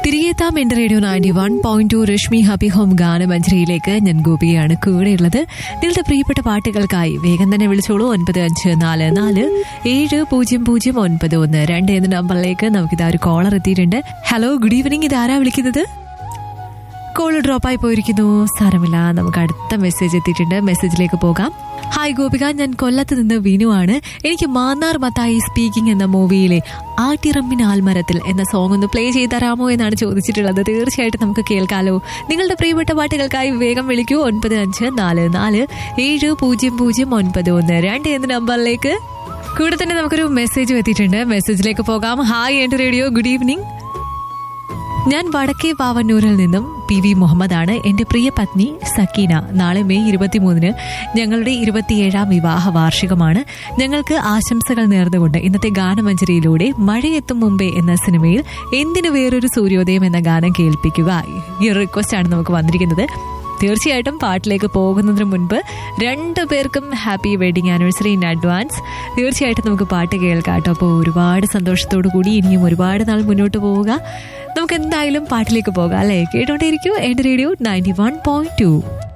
തിരികെത്താം എന്റെ radio ninety one point two Rashmi happy home ഗാനമഞ്ജരിയിലേക്ക് ഞാൻ ഗോപിയാണ് കൂടെയുള്ളത് നിങ്ങളുടെ പ്രിയപ്പെട്ട പാട്ടുകൾക്കായി വേഗം തന്നെ വിളിച്ചോളൂ ഒൻപത് അഞ്ച് നാല് നാല് ഏഴ് പൂജ്യം പൂജ്യം ഒൻപത് ഒന്ന് രണ്ട് എന്ന നമ്പറിലേക്ക് നമുക്കിതാ ഒരു കോളർ എത്തിയിട്ടുണ്ട് ഹലോ ഗുഡ് ഈവനിങ് ഇത് ആരാ വിളിക്കുന്നത് കോൾ ഡ്രോപ്പായി പോയിരിക്കുന്നു സാരമില്ല നമുക്ക് അടുത്ത മെസ്സേജ് എത്തിയിട്ടുണ്ട് മെസ്സേജിലേക്ക് പോകാം ഹായ് ഗോപിക ഞാൻ കൊല്ലത്ത് നിന്ന് വിനുവാണ് എനിക്ക് മാന്നാർ മത്തായി സ്പീക്കിംഗ് എന്ന മൂവിയിലെ ആട്ടിറമ്മിൻ ആൽമരത്തിൽ എന്ന സോങ് ഒന്ന് പ്ലേ ചെയ്ത് തരാമോ എന്നാണ് ചോദിച്ചിട്ടുള്ളത് തീർച്ചയായിട്ടും നമുക്ക് കേൾക്കാലോ നിങ്ങളുടെ പ്രിയപ്പെട്ട പാട്ടുകൾക്കായി വേഗം വിളിക്കൂ ഒൻപത് അഞ്ച് നാല് നാല് ഏഴ് പൂജ്യം പൂജ്യം ഒൻപത് ഒന്ന് രണ്ട് എന്ന നമ്പറിലേക്ക് കൂടെ തന്നെ നമുക്കൊരു മെസ്സേജ് എത്തിയിട്ടുണ്ട് മെസ്സേജിലേക്ക് പോകാം ഹായ് എന്റെ റേഡിയോ ഗുഡ് ഈവനിങ് ഞാൻ വടക്കേ പാവന്നൂരിൽ നിന്നും പി വി മുഹമ്മദാണ് എന്റെ പ്രിയ പത്നി സക്കീന നാളെ മെയ് ഇരുപത്തിമൂന്നിന് ഞങ്ങളുടെ ഇരുപത്തിയേഴാം വിവാഹ വാർഷികമാണ് ഞങ്ങൾക്ക് ആശംസകൾ നേർന്നുകൊണ്ട് ഇന്നത്തെ ഗാനമഞ്ജരിയിലൂടെ മഴയെത്തും മുമ്പേ എന്ന സിനിമയിൽ എന്തിനു വേറൊരു സൂര്യോദയം എന്ന ഗാനം കേൾപ്പിക്കുക ഈ ഒരു റിക്വസ്റ്റ് ആണ് നമുക്ക് വന്നിരിക്കുന്നത് തീർച്ചയായിട്ടും പാട്ടിലേക്ക് പോകുന്നതിന് മുൻപ് രണ്ടു പേർക്കും happy wedding anniversary in advance തീർച്ചയായിട്ടും നമുക്ക് പാട്ട് കേൾക്കാം കേട്ടോ അപ്പോൾ ഒരുപാട് സന്തോഷത്തോടു കൂടി ഇനിയും ഒരുപാട് നാൾ മുന്നോട്ട് പോവുക നമുക്ക് എന്തായാലും പാട്ടിലേക്ക് പോകാം അല്ലേ കേട്ടോണ്ടേയിരിക്കൂ എന്റെ radio ninety one point to